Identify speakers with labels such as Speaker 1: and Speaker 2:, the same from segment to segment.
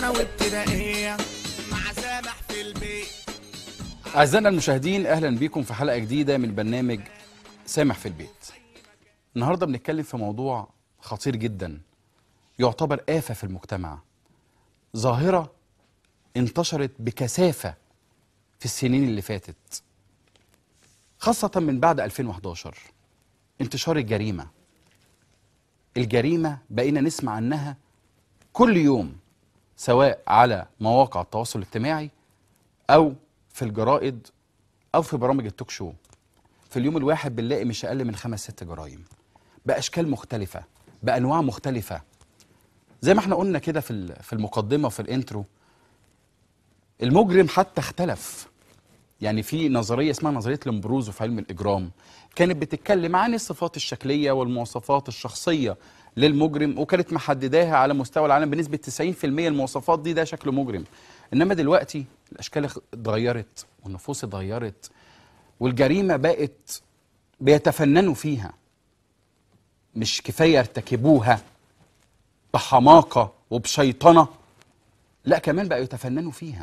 Speaker 1: وابتدائية مع سامح في البيت
Speaker 2: أعزائنا المشاهدين أهلا بكم في حلقة جديدة من برنامج سامح في البيت النهاردة بنتكلم في موضوع خطير جدا يعتبر آفة في المجتمع ظاهرة انتشرت بكثافة في السنين اللي فاتت خاصة من بعد 2011 انتشار الجريمة الجريمة بقينا نسمع عنها كل يوم سواء على مواقع التواصل الاجتماعي أو في الجرائد أو في برامج التوك شو في اليوم الواحد بنلاقي مش أقل من خمس ست جرائم بأشكال مختلفة بأنواع مختلفة زي ما احنا قلنا كده في ال- في المقدمة في الانترو المجرم حتى اختلف يعني في نظريه اسمها نظريه لومبروزو في علم الاجرام كانت بتتكلم عن الصفات الشكليه والمواصفات الشخصيه للمجرم وكانت محدداها على مستوى العالم بنسبه 90% المواصفات دي ده شكل مجرم انما دلوقتي الاشكال اخ- اتغيرت والنفوس اتغيرت والجريمه بقت بيتفننوا فيها مش كفايه يرتكبوها بحماقه وبشيطنه لا كمان بقوا يتفننوا فيها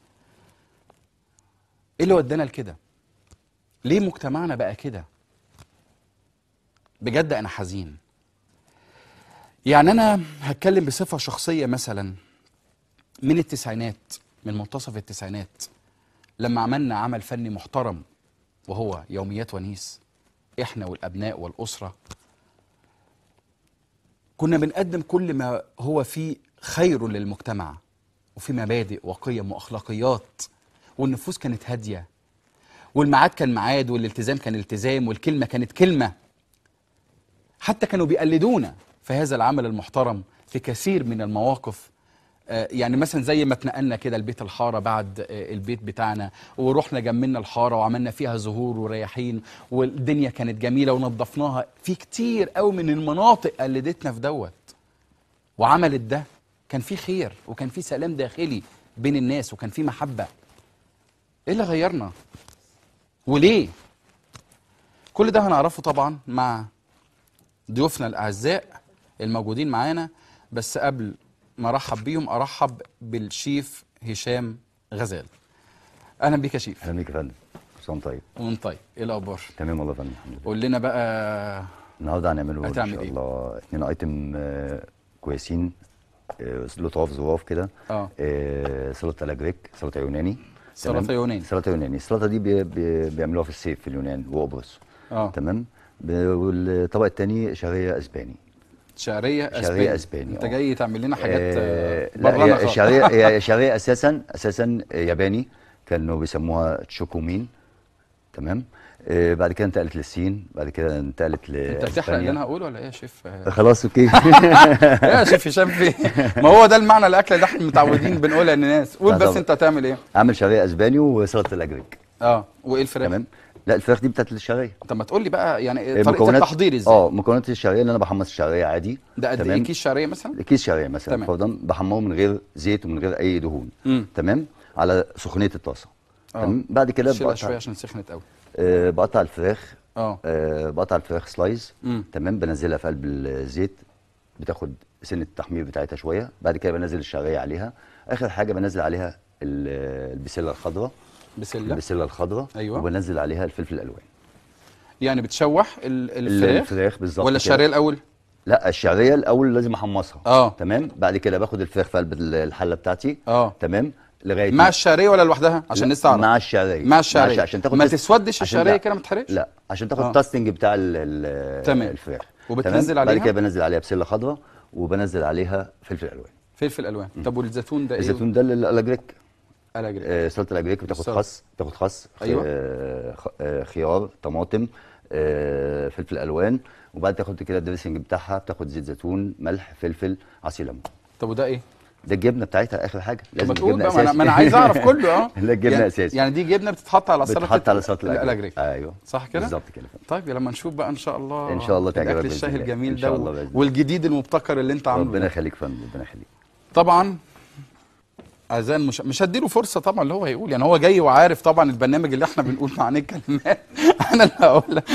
Speaker 2: ايه اللي ودانا لكده ليه مجتمعنا بقى كده بجد انا حزين يعني انا هتكلم بصفه شخصيه مثلا من التسعينات من منتصف التسعينات لما عملنا عمل فني محترم وهو يوميات ونيس احنا والابناء والاسره كنا بنقدم كل ما هو فيه خير للمجتمع وفي مبادئ وقيم واخلاقيات والنفوس كانت هاديه والميعاد كان ميعاد والالتزام كان التزام والكلمه كانت كلمه حتى كانوا بيقلدونا في هذا العمل المحترم في كثير من المواقف آه، يعني مثلا زي ما اتنقلنا كده البيت الحاره بعد آه، البيت بتاعنا ورحنا جملنا الحاره وعملنا فيها زهور ورياحين والدنيا كانت جميله ونظفناها في كتير قوي من المناطق قلدتنا في دوت وعملت ده كان في خير وكان في سلام داخلي بين الناس وكان في محبه ايه اللي غيرنا وليه كل ده هنعرفه طبعا مع ضيوفنا الاعزاء الموجودين معانا بس قبل ما ارحب بيهم ارحب بالشيف هشام غزال اهلا بيك يا شيف
Speaker 3: اهلا بيك يا فندم حسام طيب
Speaker 2: وانت طيب ايه الاخبار
Speaker 3: تمام والله يا فندم الحمد لله
Speaker 2: قول لنا بقى
Speaker 3: النهارده هنعمله ان
Speaker 2: هتعمل
Speaker 3: شاء
Speaker 2: إيه؟
Speaker 3: الله اتنين ايتم آه، كويسين آه، لطاف ظراف كده
Speaker 2: اه
Speaker 3: آه، سلطه الاجريك سلطه يوناني
Speaker 2: سلطة
Speaker 3: تمام؟
Speaker 2: يوناني.
Speaker 3: سلطه يوناني السلطه دي بي بي بيعملوها في الصيف في اليونان وقبرص
Speaker 2: اه
Speaker 3: تمام ب- والطبق التاني شعريه اسباني
Speaker 2: شعريه اسباني
Speaker 3: شعرية أسباني،
Speaker 2: انت
Speaker 3: آه.
Speaker 2: جاي تعمل لنا حاجات
Speaker 3: آه،
Speaker 2: آه
Speaker 3: لا
Speaker 2: برانا
Speaker 3: هي
Speaker 2: خالص.
Speaker 3: شعريه هي شعريه اساسا اساسا ياباني كانوا بيسموها تشوكومين تمام آه، بعد كده انتقلت للصين بعد كده انتقلت ل
Speaker 2: انت بتحرق اللي انا هقوله ولا ايه يا شيف آه،
Speaker 3: خلاص اوكي
Speaker 2: ايه يا شيف هشام في ما هو ده المعنى الاكله اللي احنا متعودين بنقولها للناس قول
Speaker 3: لا
Speaker 2: بس
Speaker 3: طبعا.
Speaker 2: انت هتعمل ايه
Speaker 3: اعمل شعريه اسباني وسلطه الاجريك
Speaker 2: اه وايه الفراخ
Speaker 3: تمام لا الفراخ دي بتاعت الشعريه
Speaker 2: طب ما تقول لي بقى يعني
Speaker 3: آه،
Speaker 2: طريقه التحضير ازاي
Speaker 3: اه مكونات الشعريه اللي انا بحمص الشعريه عادي
Speaker 2: ده قد ايه كيس شعريه مثلا
Speaker 3: كيس شعريه مثلا
Speaker 2: تمام.
Speaker 3: فرضا بحمره من غير زيت ومن غير اي دهون
Speaker 2: امم
Speaker 3: تمام على سخونيه الطاسه
Speaker 2: آه.
Speaker 3: تمام بعد كده
Speaker 2: شيلها شويه
Speaker 3: بقطع
Speaker 2: عشان سخنت قوي
Speaker 3: آه بقطع الفراخ
Speaker 2: اه
Speaker 3: آه بقطع الفراخ سلايز
Speaker 2: امم
Speaker 3: تمام بنزلها في قلب الزيت بتاخد سن التحمير بتاعتها شويه بعد كده بنزل الشعريه عليها اخر حاجه بنزل عليها ال- البسله الخضراء
Speaker 2: بسله
Speaker 3: البسله الخضراء
Speaker 2: أيوة.
Speaker 3: وبنزل عليها الفلفل الالوان
Speaker 2: يعني بتشوح ال- الفراخ
Speaker 3: الفراخ بالظبط
Speaker 2: ولا
Speaker 3: كده.
Speaker 2: الشعريه الاول
Speaker 3: لا الشعريه الاول لازم احمصها
Speaker 2: اه
Speaker 3: تمام بعد كده باخد الفراخ في قلب ال- الحله بتاعتي
Speaker 2: اه
Speaker 3: تمام لغايه
Speaker 2: مع
Speaker 3: ما-
Speaker 2: الشعريه ولا لوحدها عشان
Speaker 3: لا،
Speaker 2: نستعرض
Speaker 3: مع الشعريه
Speaker 2: مع الشعريه
Speaker 3: عشان تاخد
Speaker 2: ما
Speaker 3: تست-
Speaker 2: تسودش
Speaker 3: عشان
Speaker 2: الشعريه
Speaker 3: لا.
Speaker 2: كده ما تتحرقش
Speaker 3: لا عشان تاخد
Speaker 2: آه.
Speaker 3: التاستنج بتاع ال- ال-
Speaker 2: تمام.
Speaker 3: الفراخ
Speaker 2: وبتنزل
Speaker 3: تمام؟
Speaker 2: عليها؟
Speaker 3: بعد كده بنزل عليها بسله خضراء وبنزل عليها فلفل الوان
Speaker 2: فلفل الوان طب والزيتون ده ايه
Speaker 3: الزيتون ده ال- الاجريك
Speaker 2: الاجري
Speaker 3: آه، سلطه الاجريك بتاخد
Speaker 2: السلطة.
Speaker 3: خس بتاخد خس خ-
Speaker 2: أيوة.
Speaker 3: آه، خ- آه، خيار طماطم آه، فلفل الوان وبعد تاخد كده الدريسنج بتاعها بتاخد زيت زيتون ملح فلفل عصير ليمون
Speaker 2: طب وده ايه
Speaker 3: ده الجبنه بتاعتها اخر حاجه
Speaker 2: طب
Speaker 3: لازم
Speaker 2: ما تقول
Speaker 3: الجبنه
Speaker 2: بقى ما انا,
Speaker 3: اساسي
Speaker 2: ما أنا عايز اعرف كله اه
Speaker 3: لا الجبنه
Speaker 2: يعني
Speaker 3: اساسي
Speaker 2: يعني دي جبنه بتتحط على سلطه
Speaker 3: بتحط على سلطه
Speaker 2: الاجري
Speaker 3: الاجريك ايوه
Speaker 2: صح كده
Speaker 3: بالظبط كده
Speaker 2: طيب لما نشوف بقى ان شاء الله
Speaker 3: إن شاء الله تعجبك
Speaker 2: الاكل
Speaker 3: بإذن
Speaker 2: الشهي
Speaker 3: الله.
Speaker 2: الجميل
Speaker 3: إن شاء
Speaker 2: ده
Speaker 3: الله
Speaker 2: و-
Speaker 3: بإذن الله.
Speaker 2: والجديد المبتكر اللي انت عامله
Speaker 3: ربنا
Speaker 2: ده.
Speaker 3: يخليك يا فندم ربنا يخليك
Speaker 2: طبعا اعزائي مش مش هديله فرصه طبعا اللي هو هيقول يعني هو جاي وعارف طبعا البرنامج اللي احنا بنقول معاه الكلمات انا اللي هقولها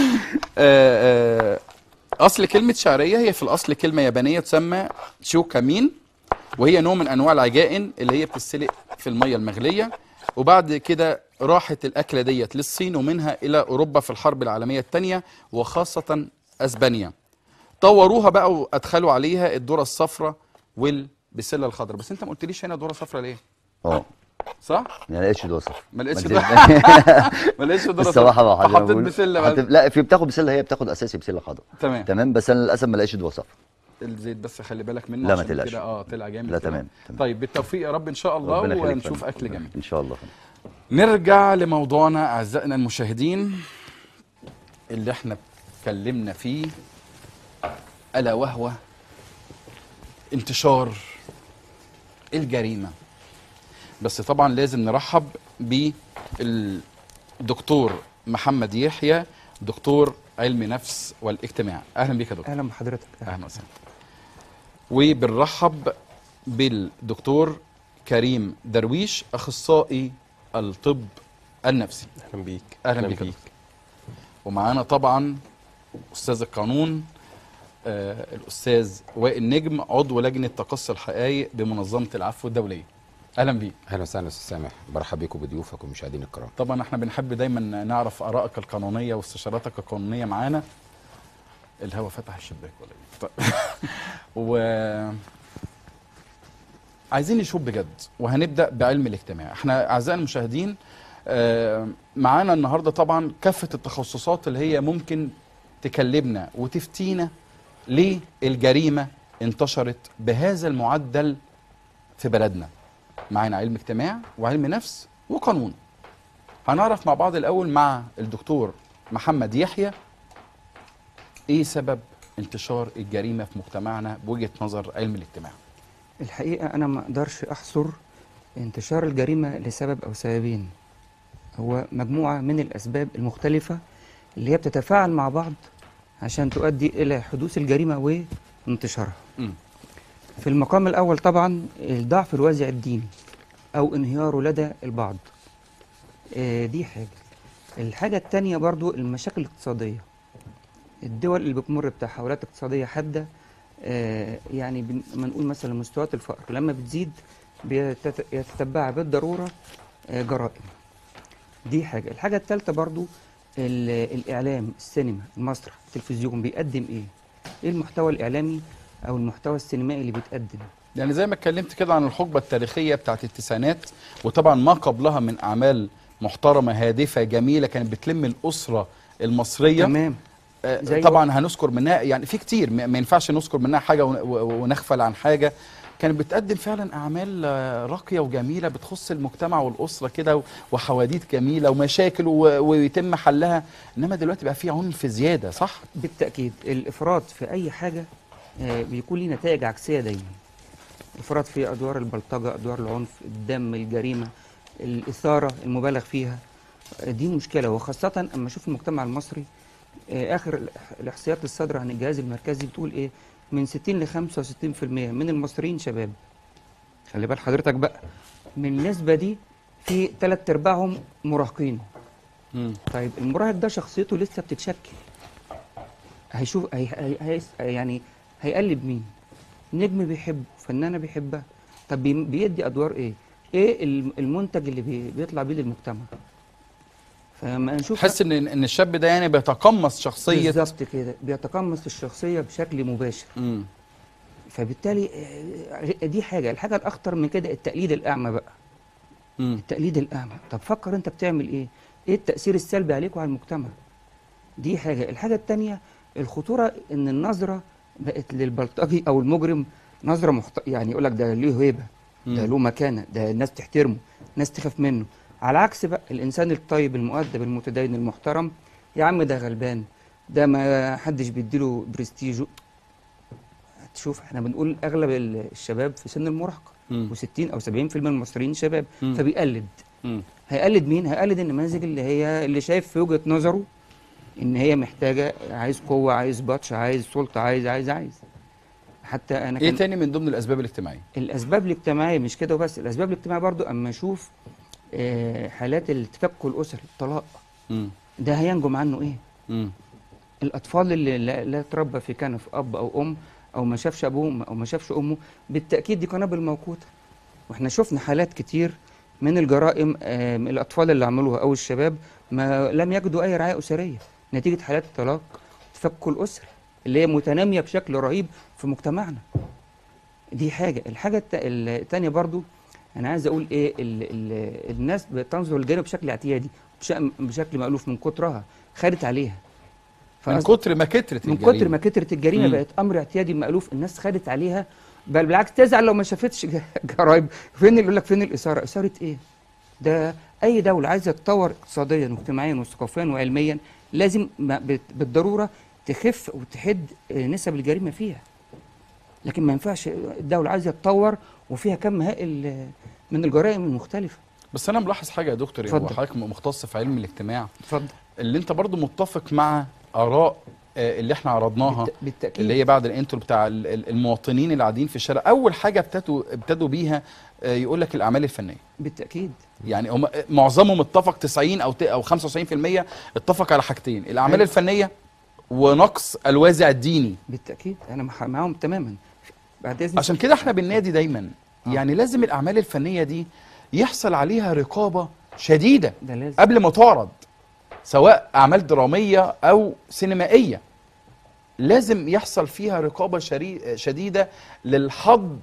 Speaker 2: آه، آه، اصل كلمه شعريه هي في الاصل كلمه يابانيه تسمى شوكامين وهي نوع من انواع العجائن اللي هي بتتسلق في الميه المغليه وبعد كده راحت الاكله ديت للصين ومنها الى اوروبا في الحرب العالميه الثانيه وخاصه اسبانيا طوروها بقى وادخلوا عليها الذره الصفراء والبسله الخضراء بس انت ما قلتليش هنا ذره صفراء ليه
Speaker 3: اه
Speaker 2: صح
Speaker 3: يعني لقيتش وصف
Speaker 2: ما لقيتش
Speaker 3: ما
Speaker 2: ده
Speaker 3: نزلت-
Speaker 2: ما لقيتش ذره
Speaker 3: الصراحه ما حد
Speaker 2: حطيت بسله بقى.
Speaker 3: لا في بتاخد بسله هي بتاخد اساسي بسله خضراء
Speaker 2: تمام
Speaker 3: تمام بس انا للاسف ما لقيتش وصف
Speaker 2: الزيت بس خلي بالك منه
Speaker 3: لا، ما
Speaker 2: عشان
Speaker 3: تقلقش.
Speaker 2: كده اه طلع جامد
Speaker 3: لا،
Speaker 2: كده.
Speaker 3: تمام، تمام.
Speaker 2: طيب بالتوفيق يا رب ان شاء الله
Speaker 3: ربنا يخليك
Speaker 2: ونشوف
Speaker 3: فندم.
Speaker 2: اكل جميل
Speaker 3: ان شاء الله فندم.
Speaker 2: نرجع لموضوعنا اعزائنا المشاهدين اللي احنا اتكلمنا فيه الا وهو انتشار الجريمه بس طبعا لازم نرحب بالدكتور محمد يحيى دكتور علم نفس والاجتماع اهلا بك يا دكتور
Speaker 4: اهلا بحضرتك
Speaker 2: اهلا وسهلا وبنرحب بالدكتور كريم درويش اخصائي الطب النفسي
Speaker 5: اهلا بيك
Speaker 2: اهلا بك يا دكتور. ومعانا طبعا استاذ القانون آه الاستاذ وائل نجم عضو لجنه تقصي الحقائق بمنظمه العفو الدوليه اهلا بيك
Speaker 5: اهلا وسهلا استاذ سامح برحب بيكم بضيوفك ومشاهدينا الكرام
Speaker 2: طبعا احنا بنحب دايما نعرف ارائك القانونيه واستشاراتك القانونيه معانا الهوا فتح الشباك ولا ايه طيب. و عايزين نشوف بجد وهنبدا بعلم الاجتماع احنا اعزائي المشاهدين آه، معانا النهارده طبعا كافه التخصصات اللي هي ممكن تكلمنا وتفتينا ليه الجريمه انتشرت بهذا المعدل في بلدنا معانا علم اجتماع وعلم نفس وقانون هنعرف مع بعض الاول مع الدكتور محمد يحيى ايه سبب انتشار الجريمه في مجتمعنا بوجهه نظر علم الاجتماع
Speaker 4: الحقيقه انا ما اقدرش احصر انتشار الجريمه لسبب او سببين هو مجموعه من الاسباب المختلفه اللي هي بتتفاعل مع بعض عشان تؤدي الى حدوث الجريمه وانتشارها
Speaker 2: مم.
Speaker 4: في المقام الاول طبعا الضعف الوازع الديني او انهياره لدى البعض آه، دي حاجه الحاجه التانية برضو المشاكل الاقتصاديه الدول اللي بتمر بتحولات اقتصاديه حاده آه، يعني بن- لما نقول مثلا مستويات الفقر لما بتزيد بيتت- يتتبعها بالضروره آه، جرائم دي حاجه الحاجه الثالثه برضو ال- الاعلام السينما المسرح التلفزيون بيقدم ايه ايه المحتوى الاعلامي او المحتوى السينمائي اللي بيتقدم
Speaker 2: يعني زي ما اتكلمت كده عن الحقبه التاريخيه بتاعت التسعينات وطبعا ما قبلها من اعمال محترمه هادفه جميله كانت بتلم الاسره المصريه
Speaker 4: تمام
Speaker 2: آه،
Speaker 4: زي
Speaker 2: طبعا هنذكر منها يعني في كتير ما ما ينفعش نذكر منها حاجه ون- و- ونغفل عن حاجه كانت بتقدم فعلا اعمال آه، راقيه وجميله بتخص المجتمع والاسره كده و- وحواديت جميله ومشاكل و- ويتم حلها انما دلوقتي بقى في عنف زياده صح
Speaker 4: بالتاكيد الافراط في اي حاجه آه، بيكون ليه نتائج عكسيه دايما افراط في ادوار البلطجه ادوار العنف الدم الجريمه الاثاره المبالغ فيها آه، دي مشكله وخاصه اما اشوف المجتمع المصري آه، اخر الإح- الاحصائيات الصادره عن الجهاز المركزي بتقول ايه من 60 ل 65% من المصريين شباب خلي بال حضرتك بقى من النسبه دي في ثلاث ارباعهم مراهقين طيب المراهق ده شخصيته لسه بتتشكل هيشوف هي هي هي يعني هيقلد مين نجم بيحبه فنانه بيحبها طب بي- بيدي ادوار ايه ايه الم- المنتج اللي بي بيطلع بيه للمجتمع فما نشوف
Speaker 2: تحس ان ان الشاب ده يعني بيتقمص شخصيه
Speaker 4: بالظبط كده بيتقمص الشخصيه بشكل مباشر
Speaker 2: مم.
Speaker 4: فبالتالي آه، دي حاجه الحاجه الاخطر من كده التقليد الاعمى بقى
Speaker 2: مم.
Speaker 4: التقليد الاعمى طب فكر انت بتعمل ايه ايه التاثير السلبي عليك وعلى المجتمع دي حاجه الحاجه التانية الخطوره ان النظره بقت للبلطجي او المجرم نظره محت... يعني يقول لك ده ليه هيبه ده
Speaker 2: مم.
Speaker 4: له مكانه ده الناس تحترمه الناس تخاف منه على عكس بقى الانسان الطيب المؤدب المتدين المحترم يا عم ده غلبان ده ما حدش بيديله برستيجه تشوف احنا بنقول اغلب ال- الشباب في سن المراهقه
Speaker 2: مم.
Speaker 4: و60 او 70% من المصريين شباب
Speaker 2: مم.
Speaker 4: فبيقلد
Speaker 2: مم.
Speaker 4: هيقلد مين هيقلد النماذج اللي هي اللي شايف في وجهة نظره ان هي محتاجة عايز قوة عايز بطش عايز سلطة عايز عايز عايز حتى انا
Speaker 2: ايه
Speaker 4: كان
Speaker 2: تاني من ضمن الاسباب الاجتماعيه
Speaker 4: الاسباب الاجتماعية مش كده وبس الاسباب الاجتماعية برضو اما اشوف آه، حالات التفكك الاسري الطلاق
Speaker 2: مم.
Speaker 4: ده هينجم عنه ايه
Speaker 2: مم.
Speaker 4: الاطفال اللي لا, لا تربى في كنف اب او ام او ما شافش ابوه او ما شافش امه بالتاكيد دي قنابل موقوته واحنا شفنا حالات كتير من الجرائم آه، من الاطفال اللي عملوها او الشباب ما لم يجدوا اي رعايه اسريه نتيجه حالات الطلاق تفكك الاسري اللي هي متناميه بشكل رهيب في مجتمعنا دي حاجه الحاجه الت- التانيه برضو انا عايز اقول ايه ال ال الناس بتنظر للجريمه بشكل اعتيادي بش- بشكل مألوف من كترها خدت عليها
Speaker 2: من
Speaker 4: فقصد-
Speaker 2: كتر ما كترت
Speaker 4: من
Speaker 2: الجريمة.
Speaker 4: كتر ما كترت الجريمه
Speaker 2: مم.
Speaker 4: بقت امر اعتيادي مألوف الناس خدت عليها بل بالعكس تزعل لو ما شافتش ج- جرايم فين اللي يقول لك فين الاثاره اثاره ايه ده اي دوله عايزه تتطور اقتصاديا واجتماعيا وثقافيا وعلميا لازم ما- بت- بالضروره تخف وتحد آه، نسب الجريمه فيها لكن ما ينفعش الدوله عايزه تتطور وفيها كم هائل آه، من الجرائم المختلفه
Speaker 2: بس انا ملاحظ حاجه يا دكتور هو
Speaker 4: اتفضل.
Speaker 2: حضرتك مختص في علم الاجتماع
Speaker 4: اتفضل
Speaker 2: اللي انت برضو متفق مع اراء آه، اللي احنا عرضناها
Speaker 4: بالت- بالتاكيد
Speaker 2: اللي هي بعد الانترو بتاع ال- ال- المواطنين اللي قاعدين في الشارع اول حاجه ابتدوا ابتدوا بيها آه، يقول لك الاعمال الفنيه
Speaker 4: بالتاكيد
Speaker 2: يعني هم معظمهم اتفق 90 او ت- او 95% اتفق على حاجتين الاعمال
Speaker 4: أيوة.
Speaker 2: الفنيه ونقص الوازع الديني
Speaker 4: بالتاكيد انا مع- معاهم تماما بعد اذنك
Speaker 2: عشان كده احنا بننادي دايما يعني لازم الاعمال الفنيه دي يحصل عليها رقابه شديده
Speaker 4: ده لازم
Speaker 2: قبل ما تعرض سواء اعمال دراميه او سينمائيه لازم يحصل فيها رقابه شري- شديده للحظ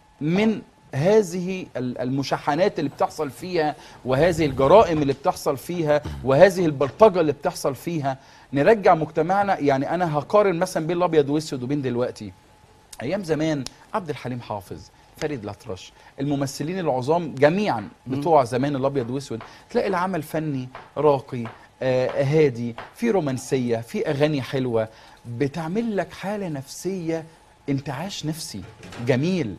Speaker 2: من هذه ال- المشاحنات اللي بتحصل فيها وهذه الجرائم اللي بتحصل فيها وهذه البلطجه اللي بتحصل فيها نرجع مجتمعنا يعني انا هقارن مثلا بين الابيض والاسود وبين دلوقتي ايام زمان عبد الحليم حافظ فريد الأطرش الممثلين العظام جميعا بتوع زمان الابيض واسود تلاقي العمل فني راقي آه هادي في رومانسيه في اغاني حلوه بتعمل لك حاله نفسيه انتعاش نفسي جميل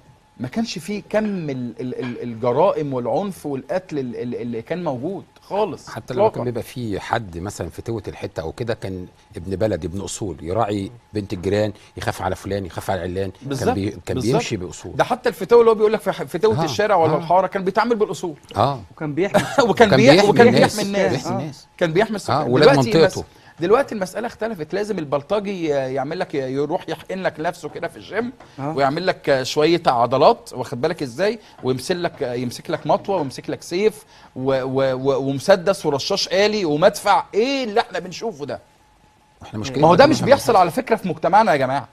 Speaker 2: ما كانش فيه كم ال- ال- ال- الجرائم والعنف والقتل ال- ال- اللي كان موجود خالص
Speaker 5: حتى لما كان
Speaker 2: إطلاقاً.
Speaker 5: بيبقى في حد مثلا في توة الحته او كده كان ابن بلد ابن اصول يراعي بنت الجيران يخاف على فلان يخاف على علان كان
Speaker 2: بالظبط،
Speaker 5: بي كان
Speaker 2: بالظبط.
Speaker 5: بيمشي باصول
Speaker 2: ده حتى الفتاوى اللي هو بيقول لك في ح- فتاوى
Speaker 5: آه،
Speaker 2: الشارع ولا
Speaker 5: آه.
Speaker 2: الحاره كان بيتعامل بالاصول
Speaker 5: اه
Speaker 4: وكان بيحمي
Speaker 2: وكان
Speaker 5: كان
Speaker 2: بيحمي
Speaker 5: بيحمي
Speaker 2: وكان
Speaker 5: الناس.
Speaker 2: بيحمي الناس
Speaker 5: بيحمي
Speaker 2: آه.
Speaker 5: الناس.
Speaker 2: كان بيحمي السكان
Speaker 5: اه ولاد
Speaker 2: دلوقتي
Speaker 5: منطقته
Speaker 2: مس- دلوقتي المساله اختلفت لازم البلطجي يعمل لك يروح يحقن لك نفسه كده في الجيم
Speaker 4: آه.
Speaker 2: ويعمل لك شويه عضلات واخد بالك ازاي ويمسك لك يمسك لك مطوه ويمسك لك سيف و و و ومسدس ورشاش آلي ومدفع ايه اللي احنا بنشوفه ده
Speaker 5: احنا مشكلتنا
Speaker 2: ما هو ده
Speaker 5: إن
Speaker 2: مش
Speaker 5: إحنا
Speaker 2: بيحصل على فكره في مجتمعنا يا جماعه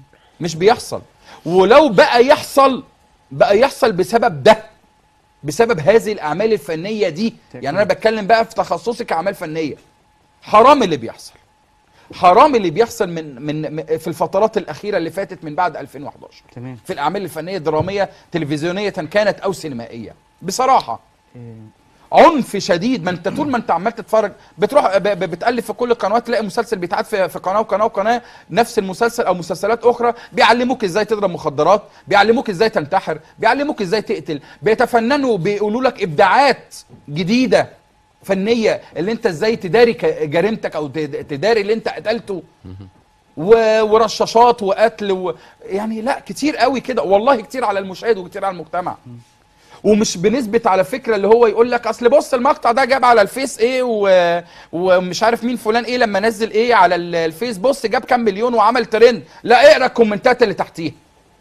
Speaker 2: مش بيحصل ولو بقى يحصل بقى يحصل بسبب ده بسبب هذه الاعمال الفنيه دي يعني انا بتكلم بقى في تخصصي كاعمال فنيه حرام اللي بيحصل حرام اللي بيحصل من من م- في الفترات الاخيره اللي فاتت من بعد 2011
Speaker 4: تمام
Speaker 2: في الاعمال الفنيه الدراميه تلفزيونيه كانت او سينمائيه بصراحه
Speaker 4: آه،
Speaker 2: عنف شديد ما انت طول ما انت عمال تتفرج بتروح ب- ب- بتقلب في كل القنوات تلاقي مسلسل بيتعاد في في قناه وقناه وقناه نفس المسلسل او مسلسلات اخرى بيعلموك ازاي تضرب مخدرات بيعلموك ازاي تنتحر بيعلموك ازاي تقتل بيتفننوا بيقولوا لك ابداعات جديده فنيه اللي انت ازاي تداري ك- جريمتك او تد- تداري اللي انت قتلته و- ورشاشات وقتل و... يعني لا كتير قوي كده والله كتير على المشاهد وكتير على المجتمع ومش بنسبة على فكرة اللي هو يقول لك اصل بص المقطع ده جاب على الفيس ايه و... ومش عارف مين فلان ايه لما نزل ايه على ال- الفيس بص جاب كام مليون وعمل ترند لا اقرا الكومنتات اللي تحتيها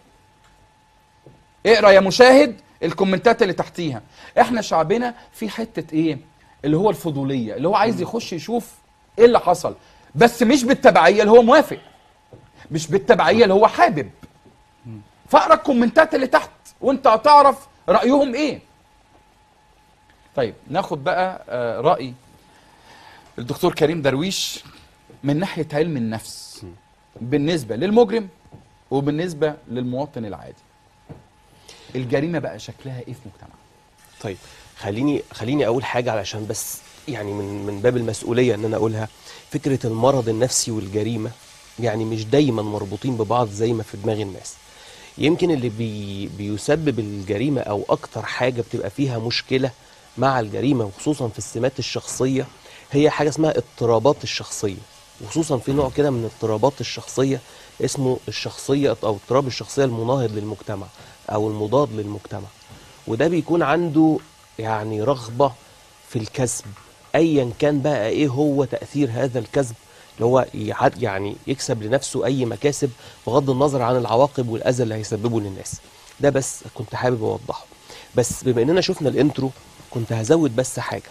Speaker 2: اقرا يا مشاهد الكومنتات اللي تحتيها احنا شعبنا في حتة ايه اللي هو الفضولية اللي هو عايز يخش يشوف ايه اللي حصل بس مش بالتبعية اللي هو موافق مش بالتبعية اللي هو حابب فاقرا الكومنتات اللي تحت وانت هتعرف رايهم ايه طيب ناخد بقى آه، راي الدكتور كريم درويش من ناحيه علم النفس بالنسبه للمجرم وبالنسبه للمواطن العادي الجريمه بقى شكلها ايه في مجتمعنا
Speaker 6: طيب خليني خليني اقول حاجه علشان بس يعني من من باب المسؤوليه ان انا اقولها فكره المرض النفسي والجريمه يعني مش دايما مربوطين ببعض زي ما في دماغ الناس يمكن اللي بي بيسبب الجريمه او اكتر حاجه بتبقى فيها مشكله مع الجريمه وخصوصا في السمات الشخصيه هي حاجه اسمها اضطرابات الشخصيه وخصوصا في نوع كده من اضطرابات الشخصيه اسمه الشخصيه او اضطراب الشخصيه المناهض للمجتمع او المضاد للمجتمع وده بيكون عنده يعني رغبة في الكسب ايا كان بقى ايه هو تأثير هذا الكسب اللي هو يعد يعني يكسب لنفسه اي مكاسب بغض النظر عن العواقب والاذى اللي هيسببه للناس ده بس كنت حابب اوضحه بس بما اننا شفنا الانترو كنت هزود بس حاجه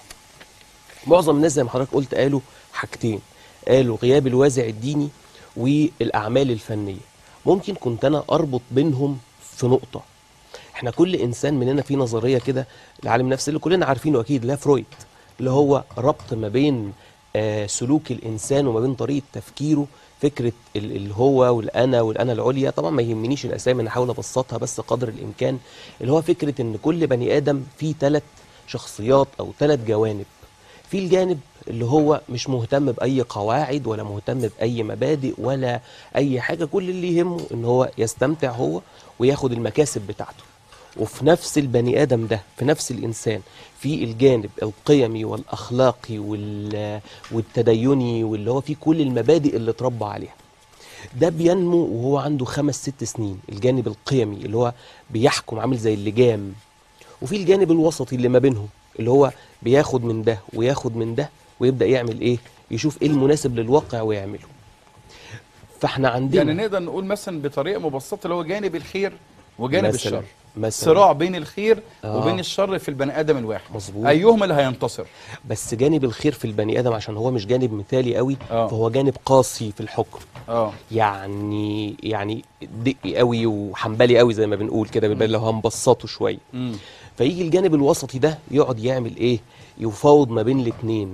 Speaker 6: معظم الناس زي ما حضرتك قلت قالوا حاجتين قالوا غياب الوازع الديني والاعمال الفنيه ممكن كنت انا اربط بينهم في نقطه احنا كل انسان مننا في نظريه كده العالم النفسي اللي كلنا عارفينه اكيد لا فرويد اللي هو ربط ما بين آه سلوك الانسان وما بين طريقه تفكيره فكره ال- الهو والانا والانا العليا طبعا ما يهمنيش الاسامي انا احاول ابسطها بس قدر الامكان اللي هو فكره ان كل بني ادم فيه ثلاث شخصيات او ثلاث جوانب في الجانب اللي هو مش مهتم باي قواعد ولا مهتم باي مبادئ ولا اي حاجه كل اللي يهمه ان هو يستمتع هو وياخد المكاسب بتاعته وفي نفس البني ادم ده في نفس الانسان في الجانب القيمي والاخلاقي وال- والتديني واللي هو فيه كل المبادئ اللي اتربى عليها ده بينمو وهو عنده خمس ست سنين الجانب القيمي اللي هو بيحكم عامل زي اللجام وفي الجانب الوسطي اللي ما بينهم اللي هو بياخد من ده وياخد من ده ويبدا يعمل ايه يشوف ايه المناسب للواقع ويعمله فاحنا عندنا
Speaker 2: يعني نقدر نقول مثلا بطريقه مبسطه اللي هو جانب الخير وجانب
Speaker 6: مثلاً-
Speaker 2: الشر
Speaker 6: مثلاً.
Speaker 2: صراع بين الخير
Speaker 6: آه.
Speaker 2: وبين الشر في البني ادم الواحد
Speaker 6: مظبوط.
Speaker 2: ايهم اللي هينتصر
Speaker 6: بس جانب الخير في البني ادم عشان هو مش جانب مثالي قوي
Speaker 2: آه.
Speaker 6: فهو جانب قاسي في الحكم
Speaker 2: اه
Speaker 6: يعني يعني دقي قوي وحنبلي قوي زي ما بنقول كده بالبلد لو هنبسطه شويه
Speaker 2: امم
Speaker 6: فيجي الجانب الوسطي ده يقعد يعمل ايه يفاوض ما بين الاتنين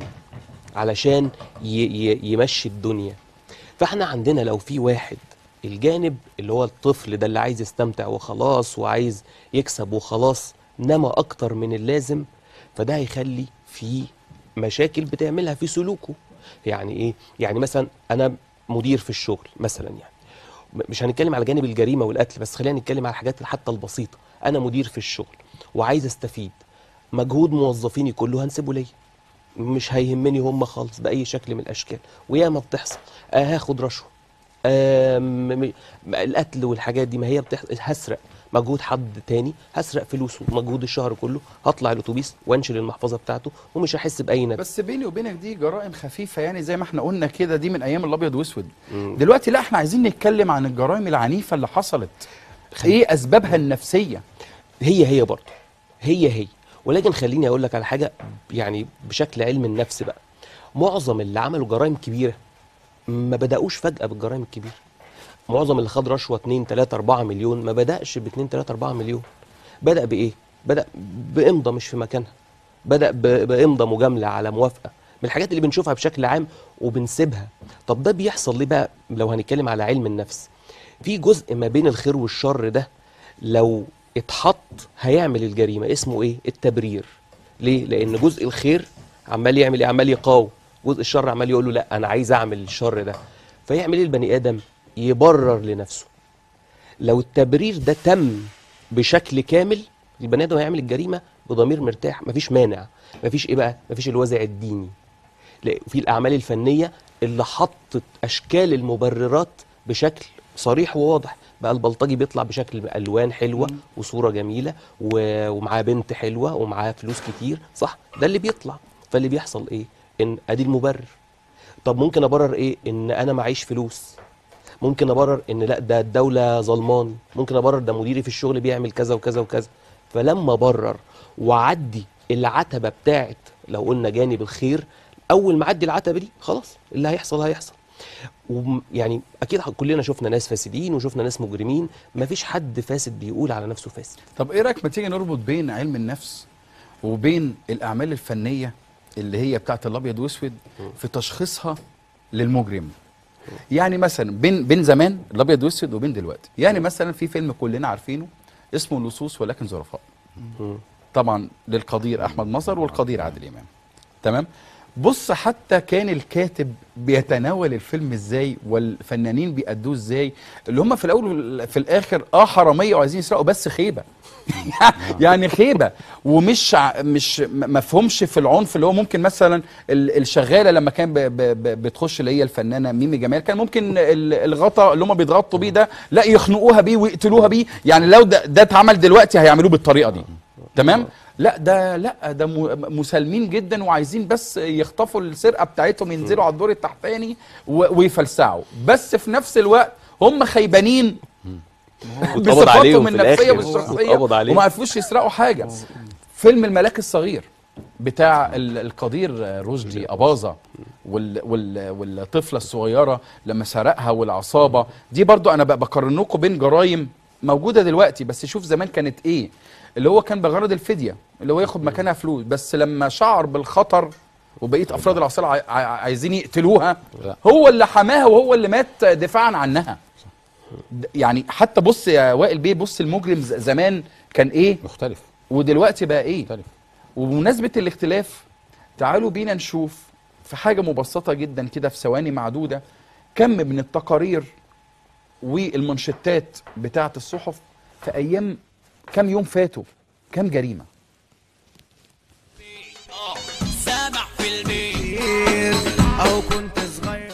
Speaker 6: علشان ي ي يمشي الدنيا فاحنا عندنا لو في واحد الجانب اللي هو الطفل ده اللي عايز يستمتع وخلاص وعايز يكسب وخلاص نما اكتر من اللازم فده هيخلي في مشاكل بتعملها في سلوكه يعني ايه يعني مثلا انا مدير في الشغل مثلا يعني م- مش هنتكلم على جانب الجريمه والقتل بس خلينا نتكلم على الحاجات حتى البسيطه انا مدير في الشغل وعايز استفيد مجهود موظفيني كله هنسيبه ليا مش هيهمني هم خالص باي شكل من الاشكال وياما بتحصل آه هاخد رشوه آه م- م- م- القتل والحاجات دي ما هي بتحصل هسرق مجهود حد تاني هسرق فلوسه مجهود الشهر كله هطلع الاتوبيس وانشل المحفظه بتاعته ومش هحس باي ندم
Speaker 2: بس بيني وبينك دي جرائم خفيفه يعني زي ما احنا قلنا كده دي من ايام الابيض واسود دلوقتي لا احنا عايزين نتكلم عن الجرائم العنيفه اللي حصلت ايه اسبابها النفسيه
Speaker 6: هي هي برضه هي هي ولكن خليني اقول لك على حاجه يعني بشكل علم النفس بقى معظم اللي عملوا جرائم كبيره ما بداوش فجاه بالجرائم الكبيره معظم اللي خد رشوه 2 3 4 مليون ما بداش ب 2 3 4 مليون بدا بايه بدا بامضه مش في مكانها بدا ب- بامضه مجامله على موافقه من الحاجات اللي بنشوفها بشكل عام وبنسيبها طب ده بيحصل ليه بقى لو هنتكلم على علم النفس في جزء ما بين الخير والشر ده لو اتحط هيعمل الجريمه اسمه ايه التبرير ليه لان جزء الخير عمال يعمل ايه عمال يقاوم جزء الشر عمال يقول له لا انا عايز اعمل الشر ده فيعمل ايه البني ادم يبرر لنفسه لو التبرير ده تم بشكل كامل البني ادم هيعمل الجريمه بضمير مرتاح مفيش مانع مفيش ايه بقى مفيش الوازع الديني لا، في الاعمال الفنيه اللي حطت اشكال المبررات بشكل صريح وواضح بقى البلطجي بيطلع بشكل الوان حلوه وصوره جميله و- ومعاه بنت حلوه ومعاه فلوس كتير صح ده اللي بيطلع فاللي بيحصل ايه ان ادي المبرر طب ممكن ابرر ايه ان انا معيش فلوس ممكن ابرر ان لا ده الدوله ظلماني ممكن ابرر ده مديري في الشغل بيعمل كذا وكذا وكذا فلما ابرر وعدي العتبه بتاعت لو قلنا جانب الخير اول ما اعدي العتبه دي خلاص اللي هيحصل هيحصل وم- يعني اكيد كلنا شفنا ناس فاسدين وشفنا ناس مجرمين مفيش حد فاسد بيقول على نفسه فاسد
Speaker 2: طب ايه رايك ما تيجي نربط بين علم النفس وبين الاعمال الفنيه اللي هي بتاعت الابيض واسود في تشخيصها للمجرم يعني مثلا بين بين زمان الابيض واسود وبين دلوقتي يعني مثلا في فيلم كلنا عارفينه اسمه لصوص ولكن ظرفاء
Speaker 6: مم.
Speaker 2: طبعا للقدير احمد مظهر والقدير عادل امام تمام بص حتى كان الكاتب بيتناول الفيلم ازاي والفنانين بيأدوه ازاي اللي هم في الاول في الاخر اه حراميه وعايزين يسرقوا بس خيبه يعني خيبه ومش ع- مش م- مفهومش في العنف اللي هو ممكن مثلا ال- الشغاله لما كان ب- ب- ب- بتخش اللي هي الفنانه ميمي جمال كان ممكن ال- الغطا اللي هم بيتغطوا بيه ده لا يخنقوها بيه ويقتلوها بيه يعني لو ده ده اتعمل دلوقتي هيعملوه بالطريقه دي تمام لا ده لا ده م- مسالمين جدا وعايزين بس يخطفوا السرقه بتاعتهم ينزلوا على الدور التحتاني و- ويفلسعوا بس في نفس الوقت هم خيبانين
Speaker 6: واتقبض عليهم
Speaker 2: بصفاتهم
Speaker 6: في
Speaker 2: النفسيه
Speaker 6: الآخر.
Speaker 2: والشخصيه
Speaker 6: واتقبض عليهم.
Speaker 2: وما عرفوش يسرقوا حاجه فيلم الملاك الصغير بتاع ال- القدير رشدي أباظة وال وال والطفلة الصغيرة لما سرقها والعصابة دي برضو أنا بقى بقارن لكم بين جرائم موجودة دلوقتي بس شوف زمان كانت إيه اللي هو كان بغرض الفدية اللي هو ياخد مكانها فلوس بس لما شعر بالخطر وبقية أفراد العصابة عاي- عاي- عايزين يقتلوها
Speaker 5: لا.
Speaker 2: هو اللي حماها وهو اللي مات دفاعا عنها د- يعني حتى بص يا وائل بيه بص المجرم ز- زمان كان ايه
Speaker 5: مختلف
Speaker 2: ودلوقتي بقى ايه
Speaker 5: مختلف
Speaker 2: وبمناسبة الاختلاف تعالوا بينا نشوف في حاجة مبسطة جدا كده في ثواني معدودة كم من التقارير والمنشطات بتاعة الصحف في أيام كم يوم فاتوا كم جريمة
Speaker 1: سامح في البيت او كنت صغير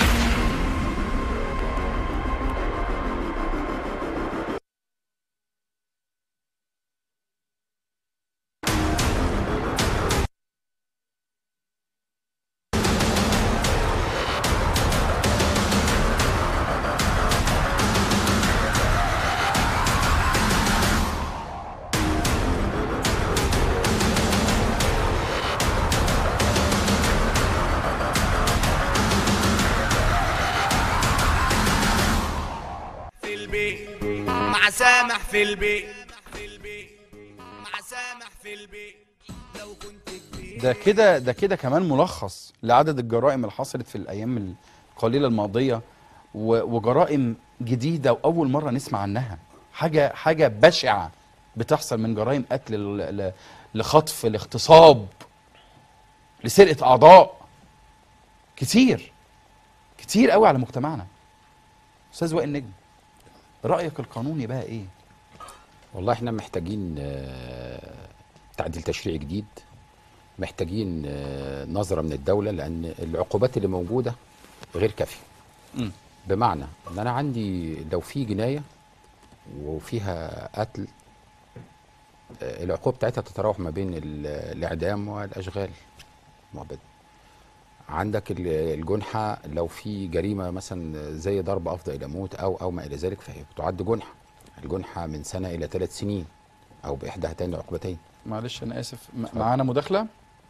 Speaker 1: في البيت مع سامح في البيت في البيت مع سامح في البيت لو كنت كبير
Speaker 2: ده كده ده كده كمان ملخص لعدد الجرائم اللي حصلت في الأيام القليلة الماضية و- وجرائم جديدة وأول مرة نسمع عنها حاجة حاجة بشعة بتحصل من جرائم قتل ل- ل- لخطف لاغتصاب لسرقة أعضاء كتير كتير قوي على مجتمعنا أستاذ وائل نجم رأيك القانوني بقى إيه؟
Speaker 5: والله احنا محتاجين آه، تعديل تشريعي جديد محتاجين آه، نظرة من الدولة لأن العقوبات اللي موجودة غير كافية
Speaker 2: مم.
Speaker 5: بمعنى ان انا عندي لو في جناية وفيها قتل آه، العقوبة بتاعتها تتراوح ما بين ال- الإعدام والأشغال المعبدة عندك ال- الجنحة لو في جريمة مثلا زي ضرب أفضى إلى موت أو أو ما إلى ذلك فهي بتعد جنحة الجنحة من سنة إلى ثلاث سنين أو بإحدى هاتين العقوبتين
Speaker 2: معلش أنا آسف م- معانا مداخلة؟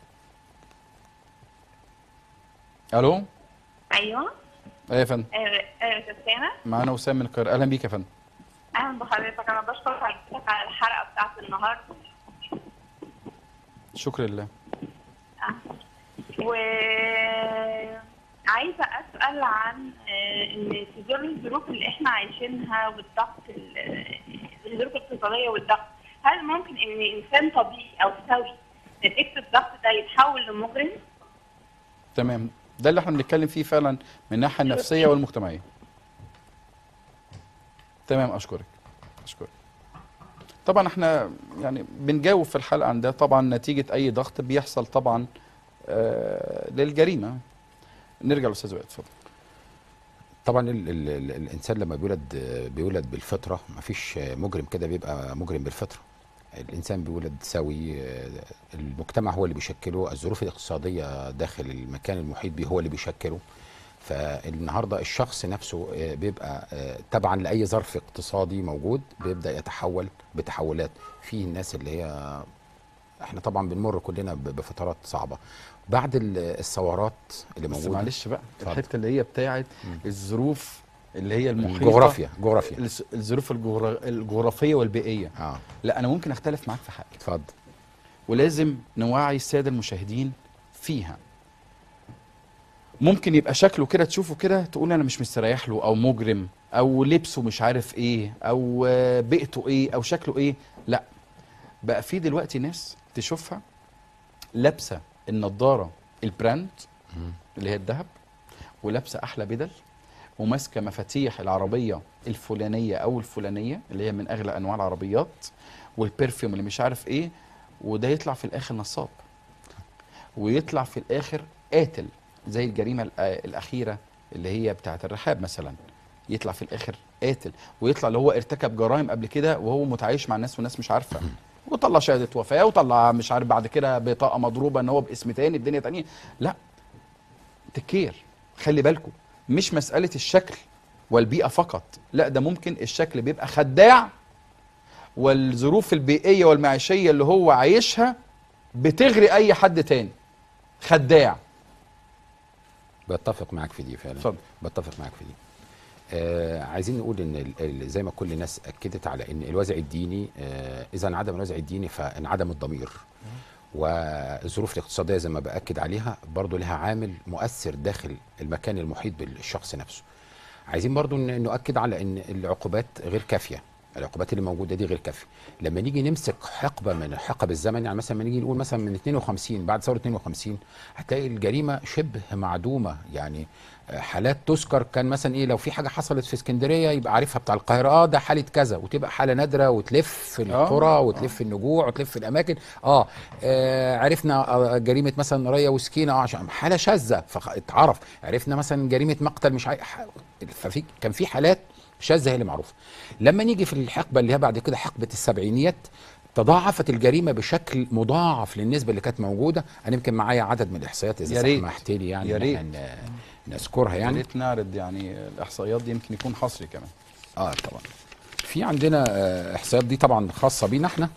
Speaker 2: ألو؟
Speaker 7: ايوه
Speaker 2: أيوة يا فندم
Speaker 7: آه، آه، استاذ سامح
Speaker 2: معانا وسام من القاهرة أهلا بيك يا فندم
Speaker 7: اهلا بحضرتك انا بشكر حضرتك على الحلقه بتاعت النهارده
Speaker 2: شكرا لله
Speaker 7: و عايزه اسال عن آه، ان في ظل الظروف اللي احنا عايشينها والضغط ال- الظروف الاقتصاديه والضغط هل ممكن ان انسان طبيعي او سوي نتيجه الضغط ده يتحول لمجرم؟
Speaker 2: تمام ده اللي احنا بنتكلم فيه فعلا من الناحيه النفسيه والمجتمعيه تمام اشكرك اشكرك طبعا احنا يعني بنجاوب في الحلقه عن ده طبعا نتيجه اي ضغط بيحصل طبعا آه للجريمه نرجع للاستاذ وائل اتفضل
Speaker 5: طبعا ال ال ال الانسان لما بيولد بيولد بالفطره مفيش مجرم كده بيبقى مجرم بالفطره الانسان بيولد سوي المجتمع هو اللي بيشكله الظروف الاقتصاديه داخل المكان المحيط به هو اللي بيشكله فالنهارده الشخص نفسه بيبقى تبعا لاي ظرف اقتصادي موجود بيبدا يتحول بتحولات في الناس اللي هي احنا طبعا بنمر كلنا ب- بفترات صعبه بعد ال- الثورات اللي
Speaker 2: بس
Speaker 5: موجوده
Speaker 2: معلش بقى
Speaker 5: اتفضل.
Speaker 2: الحته اللي هي بتاعت الظروف اللي هي المحيطه
Speaker 5: جغرافيا جغرافيا
Speaker 2: الس- الظروف الجغرا- الجغرافيه والبيئيه
Speaker 5: اه
Speaker 2: لا انا ممكن اختلف معاك في حاجه
Speaker 5: اتفضل
Speaker 2: ولازم نوعي الساده المشاهدين فيها ممكن يبقى شكله كده تشوفه كده تقول انا مش مستريح له او مجرم او لبسه مش عارف ايه او آه، بيئته ايه او شكله ايه لا بقى في دلوقتي ناس تشوفها لابسه النضاره البراند اللي هي الذهب ولابسه احلى بدل وماسكه مفاتيح العربيه الفلانيه او الفلانيه اللي هي من اغلى انواع العربيات والبرفيوم اللي مش عارف ايه وده يطلع في الاخر نصاب ويطلع في الاخر قاتل زي الجريمه الأ- الاخيره اللي هي بتاعه الرحاب مثلا يطلع في الاخر قاتل ويطلع اللي هو ارتكب جرائم قبل كده وهو متعايش مع الناس والناس مش عارفه وطلع شهاده وفاه وطلع مش عارف بعد كده بطاقه مضروبه ان هو باسم تاني الدنيا تانية لا تكير خلي بالكم مش مساله الشكل والبيئه فقط لا ده ممكن الشكل بيبقى خداع والظروف البيئيه والمعيشيه اللي هو عايشها بتغري اي حد تاني خداع
Speaker 5: بتفق معاك في دي فعلا
Speaker 2: اتفضل.
Speaker 5: بتفق معاك في دي آه عايزين نقول ان ال- ال- زي ما كل الناس اكدت على ان الوازع الديني آه اذا انعدم الوازع الديني فانعدم الضمير والظروف الاقتصاديه زي ما باكد عليها برضو لها عامل مؤثر داخل المكان المحيط بالشخص نفسه عايزين برضو ن- نؤكد على ان العقوبات غير كافيه العقوبات اللي موجوده دي غير كافيه لما نيجي نمسك حقبه من حقب الزمن يعني مثلا لما نيجي نقول مثلا من 52 بعد ثوره 52 هتلاقي الجريمه شبه معدومه يعني آه، حالات تذكر كان مثلا ايه لو في حاجه حصلت في اسكندريه يبقى عارفها بتاع القاهره اه ده حاله كذا وتبقى حاله نادره وتلف في القرى وتلف في النجوع وتلف في الاماكن اه, آه عرفنا آه جريمه مثلا ريا وسكينه اه عشان حاله شاذه فاتعرف عرفنا مثلا جريمه مقتل مش عارف ففي كان في حالات شاذه هي اللي معروفه لما نيجي في الحقبه اللي هي بعد كده حقبه السبعينيات تضاعفت الجريمه بشكل مضاعف للنسبه اللي كانت موجوده انا يمكن معايا عدد من الاحصائيات
Speaker 2: يا
Speaker 5: اذا
Speaker 2: ريت.
Speaker 5: سمحت لي يعني
Speaker 2: يا
Speaker 5: إن
Speaker 2: ريت.
Speaker 5: إحنا ن- نذكرها
Speaker 2: يا
Speaker 5: يعني
Speaker 2: ريت نعرض يعني الاحصائيات دي يمكن يكون حصري كمان
Speaker 5: اه طبعا في عندنا آه، احصائيات دي طبعا خاصه بينا احنا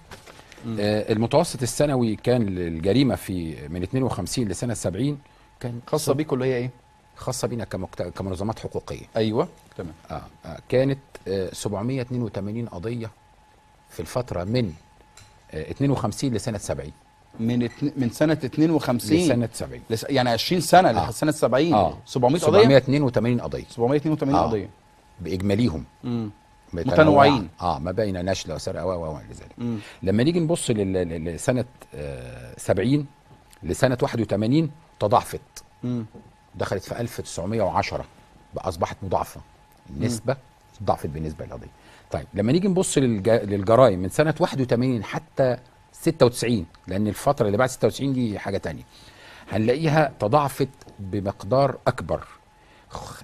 Speaker 5: آه المتوسط السنوي كان للجريمه في من 52 لسنه 70 كان
Speaker 2: خاصه بيكم اللي هي ايه
Speaker 5: خاصه بينا كمكت... كمنظمات حقوقيه
Speaker 2: ايوه تمام
Speaker 5: آه. آه. كانت آه 782 قضيه في الفتره من آه 52 لسنه 70
Speaker 2: من اتن... من سنه 52
Speaker 5: لسنه 70
Speaker 2: لس... يعني 20 سنه
Speaker 5: آه.
Speaker 2: لحد سنه 70
Speaker 5: اه
Speaker 2: 700 قضيه
Speaker 5: 782 قضيه
Speaker 2: 782
Speaker 5: آه.
Speaker 2: قضيه
Speaker 5: باجماليهم
Speaker 2: امم
Speaker 5: متنوعة.
Speaker 2: متنوعين.
Speaker 5: اه ما بين نشل وسرقه و و و لذلك
Speaker 2: مم.
Speaker 5: لما نيجي نبص لل- لل- لسنه آه 70 لسنه 81 تضاعفت
Speaker 2: امم
Speaker 5: دخلت في 1910 بقى اصبحت مضاعفه النسبه ضعفت بالنسبه للقضيه طيب لما نيجي نبص للج... للجرائم من سنه 81 حتى 96 لان الفتره اللي بعد 96 دي حاجه تانية هنلاقيها تضاعفت بمقدار اكبر خ-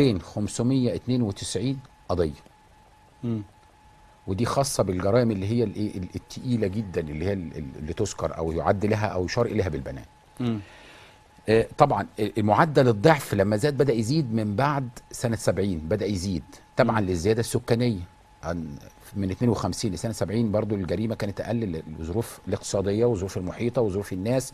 Speaker 5: 2592 قضيه
Speaker 2: مم.
Speaker 5: ودي خاصه بالجرائم اللي هي الايه ال- التقيله جدا اللي هي ال- ال- اللي تذكر او يعد لها او يشار اليها بالبنان
Speaker 2: مم.
Speaker 5: آه، طبعا المعدل الضعف لما زاد بدا يزيد من بعد سنه 70 بدا يزيد طبعا للزياده السكانيه عن- من 52 لسنه 70 برضو الجريمه كانت اقل للظروف الاقتصاديه والظروف المحيطه وظروف الناس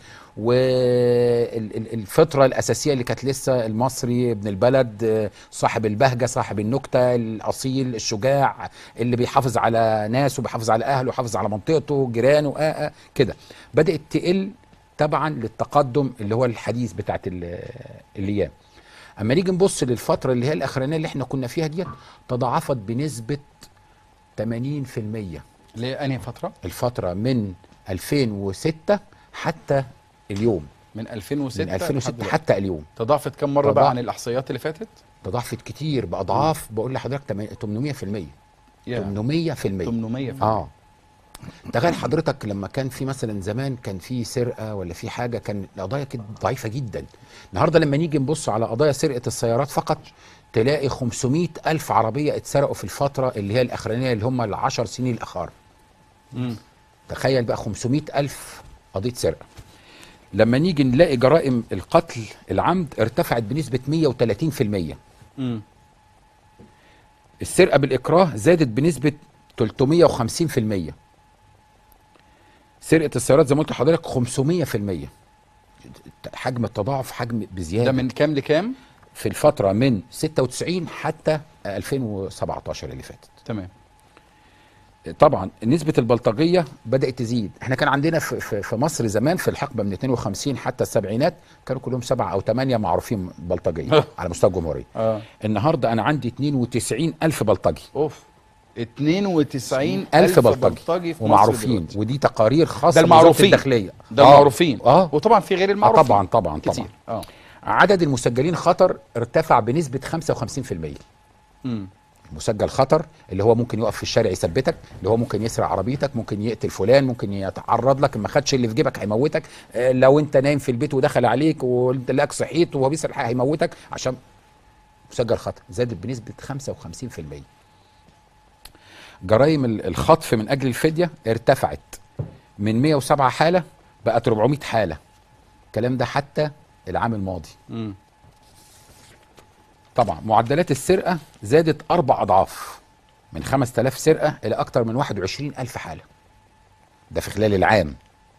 Speaker 5: والفطره الاساسيه اللي كانت لسه المصري ابن البلد آه، صاحب البهجه صاحب النكته الاصيل الشجاع اللي بيحافظ على ناسه بيحافظ على اهله بيحافظ على منطقته جيرانه آه آه كده بدات تقل تبعا للتقدم اللي هو الحديث بتاعت ال- الايام اما نيجي نبص للفتره اللي هي الاخرانيه اللي احنا كنا فيها ديت تضاعفت بنسبه 80%
Speaker 2: اللي هي انهي فتره
Speaker 5: الفتره من 2006 حتى اليوم
Speaker 2: من 2006
Speaker 5: من
Speaker 2: لحد
Speaker 5: 2006
Speaker 2: دلوقتي.
Speaker 5: حتى اليوم
Speaker 2: تضاعفت كم مره
Speaker 5: تضاع-
Speaker 2: بقى عن الاحصائيات اللي فاتت
Speaker 5: تضاعفت كتير باضعاف بقول لحضرتك تم- 800% 800%
Speaker 2: 800
Speaker 5: اه تخيل حضرتك لما كان في مثلا زمان كان في سرقه ولا في حاجه كان القضايا كانت ضعيفه جدا النهارده لما نيجي نبص على قضايا سرقه السيارات فقط تلاقي 500 الف عربيه اتسرقوا في الفتره اللي هي الاخرانيه اللي هم العشر سنين الاخر
Speaker 2: مم.
Speaker 5: تخيل بقى 500 الف قضيه سرقه لما نيجي نلاقي جرائم القتل العمد ارتفعت بنسبه 130%
Speaker 2: مم.
Speaker 5: السرقه بالاكراه زادت بنسبه 350% سرقه السيارات زي ما قلت لحضرتك 500% حجم التضاعف حجم بزياده
Speaker 2: ده من كام لكام
Speaker 5: في الفتره من 96 حتى 2017 اللي فاتت
Speaker 2: تمام
Speaker 5: طبعا نسبة البلطجية بدأت تزيد احنا كان عندنا في, في, في مصر زمان في الحقبة من 52 حتى السبعينات كانوا كلهم سبعة أو ثمانية معروفين بلطجية على مستوى الجمهورية
Speaker 2: اه
Speaker 5: النهاردة أنا عندي 92 ألف بلطجي
Speaker 2: اوف 92
Speaker 5: ألف بلطجي
Speaker 2: في مصر
Speaker 5: ومعروفين
Speaker 2: دلوقتي.
Speaker 5: ودي تقارير خاصة
Speaker 2: ده
Speaker 5: بوزارة
Speaker 2: المعروفين.
Speaker 5: الداخلية
Speaker 2: ده
Speaker 5: آه.
Speaker 2: المعروفين
Speaker 5: اه
Speaker 2: وطبعا في غير
Speaker 5: آه
Speaker 2: المعروفين
Speaker 5: طبعا طبعا
Speaker 2: كتير
Speaker 5: طبعا
Speaker 2: اه
Speaker 5: عدد المسجلين خطر ارتفع بنسبة 55%
Speaker 2: مم.
Speaker 5: مسجل خطر اللي هو ممكن يقف في الشارع يثبتك اللي هو ممكن يسرق عربيتك ممكن يقتل فلان ممكن يتعرض لك ما خدش اللي في جيبك هيموتك آه، لو انت نايم في البيت ودخل عليك وانت لك صحيت وهو بيسرق حاجة هيموتك عشان مسجل خطر زادت بنسبة 55% جرائم ال- الخطف من اجل الفدية ارتفعت من 107 حاله بقت 400 حاله الكلام ده حتى العام الماضي
Speaker 2: مم.
Speaker 5: طبعا معدلات السرقه زادت اربع اضعاف من 5000 سرقه الى اكثر من 21000 حاله ده في خلال العام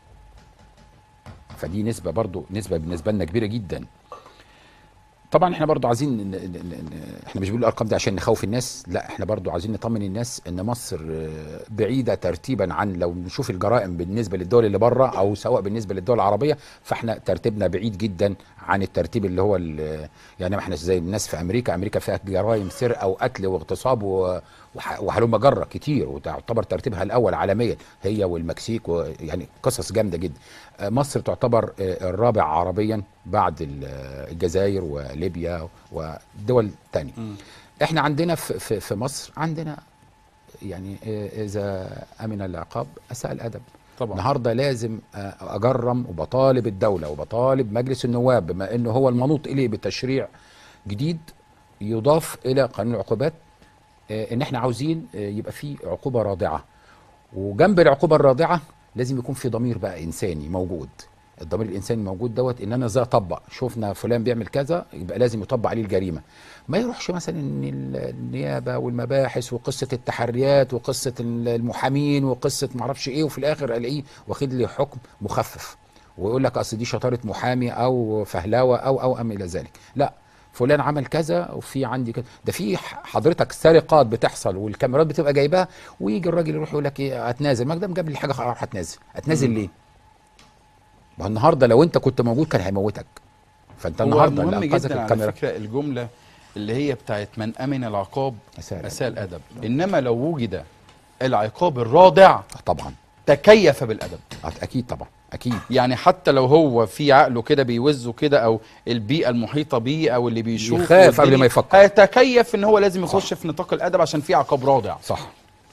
Speaker 5: فدي نسبه برضو نسبه بالنسبه لنا كبيره جدا طبعا احنا برضو عايزين ن- ن- ن- احنا مش بنقول الارقام دي عشان نخوف الناس لا احنا برضو عايزين نطمن الناس ان مصر آه، بعيده ترتيبا عن لو نشوف الجرائم بالنسبه للدول اللي بره او سواء بالنسبه للدول العربيه فاحنا ترتيبنا بعيد جدا عن الترتيب اللي هو ال- يعني ما احنا زي الناس في امريكا امريكا فيها جرائم سرقه وقتل واغتصاب و- وح- وهلم جره كتير وتعتبر ترتيبها الاول عالميا هي والمكسيك و- يعني قصص جامده جدا آه، مصر تعتبر آه، الرابع عربيا بعد ال- آه، الجزائر وليبيا ودول تانية احنا عندنا في, في, في مصر عندنا يعني آه، اذا امن العقاب اساء الادب
Speaker 2: طبعا.
Speaker 5: النهارده لازم آه، اجرم وبطالب الدوله وبطالب مجلس النواب بما انه هو المنوط اليه بتشريع جديد يضاف الى قانون العقوبات آه، ان احنا عاوزين آه، يبقى في عقوبه رادعه وجنب العقوبه الرادعه لازم يكون في ضمير بقى انساني موجود الضمير الانساني موجود دوت ان انا ازاي اطبق شفنا فلان بيعمل كذا يبقى لازم يطبق عليه الجريمه ما يروحش مثلا ان ال- النيابه والمباحث وقصه التحريات وقصه ال- المحامين وقصه معرفش ايه وفي الاخر الاقيه واخد لي حكم مخفف ويقول لك اصل دي شطاره محامي او فهلاوه او او ام الى ذلك لا فلان عمل كذا وفي عندي كذا ده في ح- حضرتك سرقات بتحصل والكاميرات بتبقى جايباها ويجي الراجل يروح يقول لك ايه هتنازل ما دام جاب لي حاجه خلاص هتنازل هتنازل ليه؟ ما هو النهارده لو انت كنت موجود كان هيموتك فانت
Speaker 2: هو
Speaker 5: النهارده
Speaker 2: مهم
Speaker 5: اللي انقذك
Speaker 2: جدا على
Speaker 5: الكاميرا
Speaker 2: فكره الجمله اللي هي بتاعت من امن العقاب
Speaker 5: أساء الأدب.
Speaker 2: اساء الادب انما لو وجد العقاب الرادع
Speaker 5: طبعا
Speaker 2: تكيف بالادب
Speaker 5: اكيد طبعا اكيد
Speaker 2: يعني حتى لو هو في عقله كده بيوزه كده او البيئه المحيطه بيه او اللي بيشوف
Speaker 5: يخاف قبل
Speaker 2: والدنيا،
Speaker 5: ما يفكر.
Speaker 2: هيتكيف ان هو لازم يخش في نطاق الادب عشان في عقاب رادع
Speaker 5: صح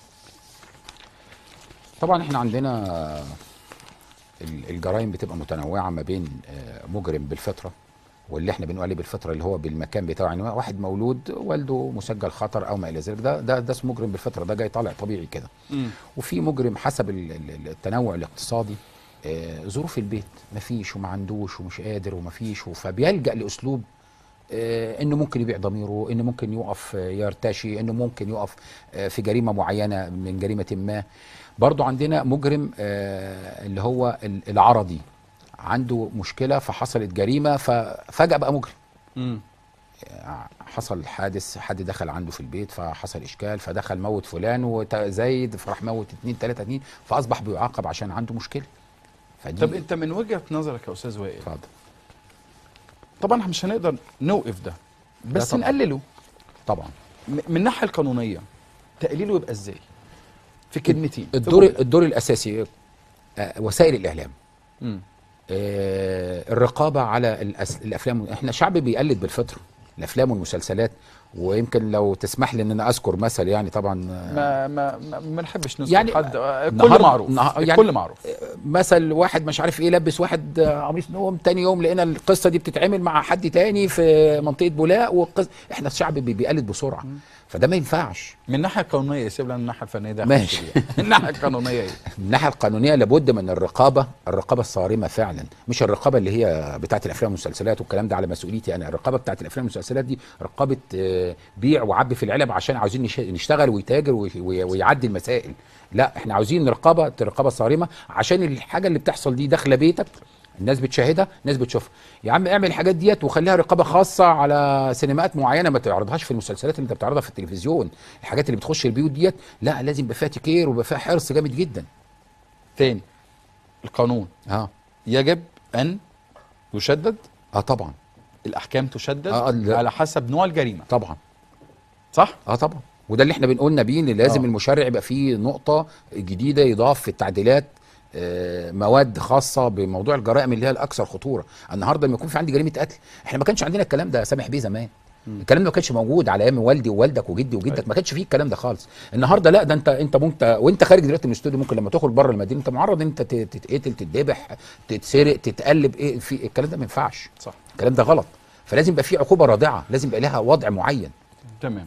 Speaker 5: طبعا احنا عندنا ال- الجرائم بتبقى متنوعه ما بين آه، مجرم بالفطره واللي احنا بنقول عليه بالفطره اللي هو بالمكان بتاعه يعني واحد مولود والده مسجل خطر او ما الى ذلك ده ده ده اسمه مجرم بالفطره ده جاي طالع طبيعي كده وفي مجرم حسب ال- ال- التنوع الاقتصادي آه، ظروف البيت مفيش وما عندوش ومش قادر ومفيش فبيلجأ لاسلوب آه، انه ممكن يبيع ضميره انه ممكن يقف آه، يرتشي انه ممكن يقف آه، في جريمه معينه من جريمه ما برضو عندنا مجرم آه، اللي هو ال- العرضي عنده مشكله فحصلت جريمه ففجاه بقى مجرم
Speaker 2: مم.
Speaker 5: حصل حادث حد دخل عنده في البيت فحصل اشكال فدخل موت فلان وزايد فراح موت اتنين تلاته اتنين فاصبح بيعاقب عشان عنده مشكله فدي
Speaker 2: طب انت من وجهه نظرك يا استاذ وائل
Speaker 5: اتفضل
Speaker 2: طبعا احنا مش هنقدر نوقف ده بس
Speaker 5: طبعاً.
Speaker 2: نقلله
Speaker 5: طبعا
Speaker 2: م- من الناحيه القانونيه تقليله يبقى ازاي في كلمتين في
Speaker 5: الدور
Speaker 2: جملة.
Speaker 5: الدور الاساسي آه، وسائل الاعلام
Speaker 2: مم.
Speaker 5: آه، الرقابه على الأس... الافلام احنا شعب بيقلد بالفطره الافلام والمسلسلات ويمكن لو تسمح لي ان انا اذكر مثل يعني طبعا آه،
Speaker 2: ما ما ما, ما نحبش نذكر
Speaker 5: يعني
Speaker 2: حد آه، الكل
Speaker 5: النهاردة-
Speaker 2: معروف
Speaker 5: النها- يعني-
Speaker 2: الكل معروف
Speaker 5: مثل واحد مش عارف ايه لبس واحد آه، قميص نوم تاني يوم لقينا القصه دي بتتعمل مع حد تاني في منطقه بولاق والقص... احنا الشعب بي- بيقلد بسرعه فده ما ينفعش
Speaker 2: من الناحيه القانونيه سيب لنا الناحيه الفنيه ده
Speaker 5: ماشي.
Speaker 2: هخش فيها. من الناحيه القانونيه ايه
Speaker 5: من الناحيه القانونيه لابد من الرقابه الرقابه الصارمه فعلا مش الرقابه اللي هي بتاعه الافلام والمسلسلات والكلام ده على مسؤوليتي انا الرقابه بتاعه الافلام والمسلسلات دي رقابه آه، بيع وعبي في العلب عشان عاوزين نش- نشتغل ويتاجر وي- وي- ويعدي المسائل لا احنا عاوزين رقابه رقابه صارمه عشان الحاجه اللي بتحصل دي داخله بيتك الناس بتشاهدها الناس بتشوفها يا عم اعمل الحاجات ديت وخليها رقابه خاصه على سينمات معينه ما تعرضهاش في المسلسلات اللي انت بتعرضها في التلفزيون الحاجات اللي بتخش البيوت ديت لا لازم يبقى فيها تكير ويبقى فيها حرص جامد جدا
Speaker 2: تاني القانون
Speaker 5: اه
Speaker 2: يجب ان يشدد
Speaker 5: اه طبعا
Speaker 2: الاحكام تشدد
Speaker 5: آه، لا.
Speaker 2: على حسب نوع الجريمه
Speaker 5: طبعا
Speaker 2: صح
Speaker 5: اه طبعا وده اللي احنا بنقولنا بيه ان لازم
Speaker 2: آه.
Speaker 5: آه. المشرع يبقى فيه نقطه جديده يضاف في التعديلات آه، مواد خاصه بموضوع الجرائم اللي هي الاكثر خطوره النهارده لما يكون في عندي جريمه قتل احنا ما كانش عندنا الكلام ده سامح بيه زمان الكلام ده ما كانش موجود على ايام والدي ووالدك وجدي وجدك ما كانش فيه الكلام ده خالص النهارده لا ده انت انت ممكن وانت خارج دلوقتي من الاستوديو ممكن لما تخرج بره المدينه انت معرض ان انت ت- تتقتل تتذبح تتسرق تتقلب ايه في الكلام ده ما ينفعش
Speaker 2: صح
Speaker 5: الكلام ده غلط فلازم يبقى في عقوبه رادعه لازم يبقى لها وضع معين
Speaker 2: تمام